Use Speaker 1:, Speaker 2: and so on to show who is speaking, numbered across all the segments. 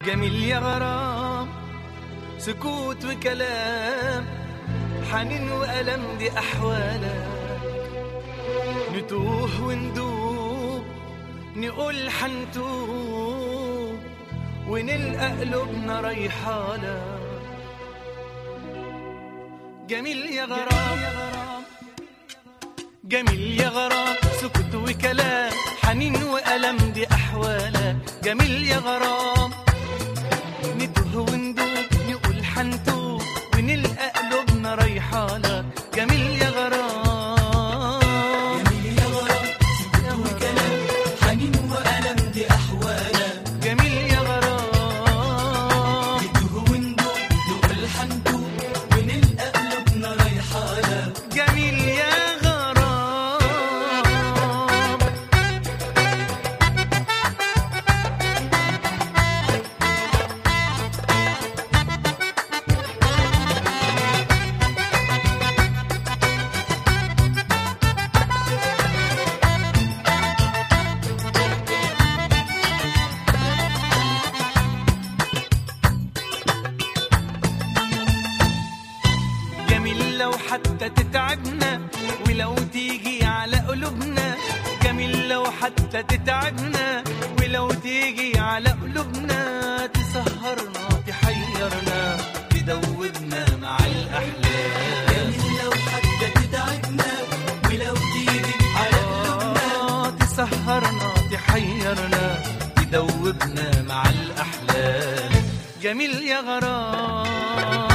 Speaker 1: جميل يا غرام سكوت وكلام حنين وألم دي أحوالك نتوه وندوب نقول حنتوب ونلقى قلوبنا ريحانة جميل يا غرام جميل يا غرام سكوت وكلام حنين وألم دي أحوالك جميل يا غرام نتوه وندوب نقول حنتوب ونلقى قلوبنا ريحانة جميل يا غرام
Speaker 2: جميل يا غرام سكوت وكلام حنين وألم دي أحوالك
Speaker 1: جميل يا غرام
Speaker 2: نتوه وندوب نقول حندوب ونلقى قلوبنا ريحانة
Speaker 1: جميل يا غرام جميل لو حتى تتعبنا ولو تيجي على قلوبنا جميل لو حتى تتعبنا ولو تيجي على قلوبنا تسهرنا تحيرنا تدوبنا مع الأحلام
Speaker 2: جميل لو حتى تتعبنا ولو تيجي على قلوبنا
Speaker 1: آه، تسهرنا تحيرنا تدوبنا مع الأحلام جميل يا غرام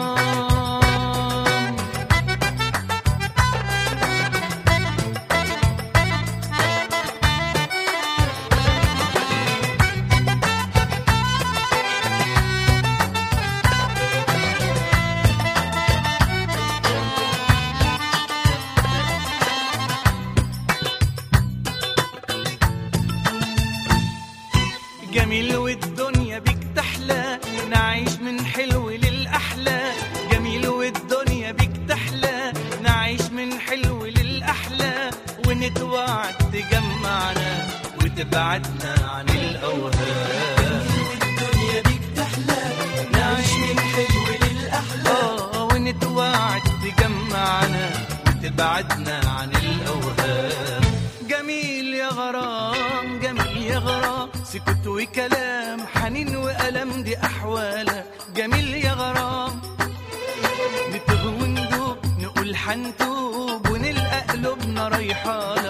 Speaker 1: جميل والدنيا بيك تحلى نعيش من حلو للأحلى جميل والدنيا بيك تحلى نعيش من حلو للأحلى ونتوعد تجمعنا وتبعدنا عن الأوهام
Speaker 2: والدنيا بيك تحلى نعيش من حلو للأحلى
Speaker 1: آه ونتوعد تجمعنا وتبعدنا عن الأوهام جميل يا غرام جميل يا غرام سكوت وكلام حنين وألم دي أحوالك جميل يا غرام نتوه وندوب نقول حنتوب ونلقى قلوبنا ريحانة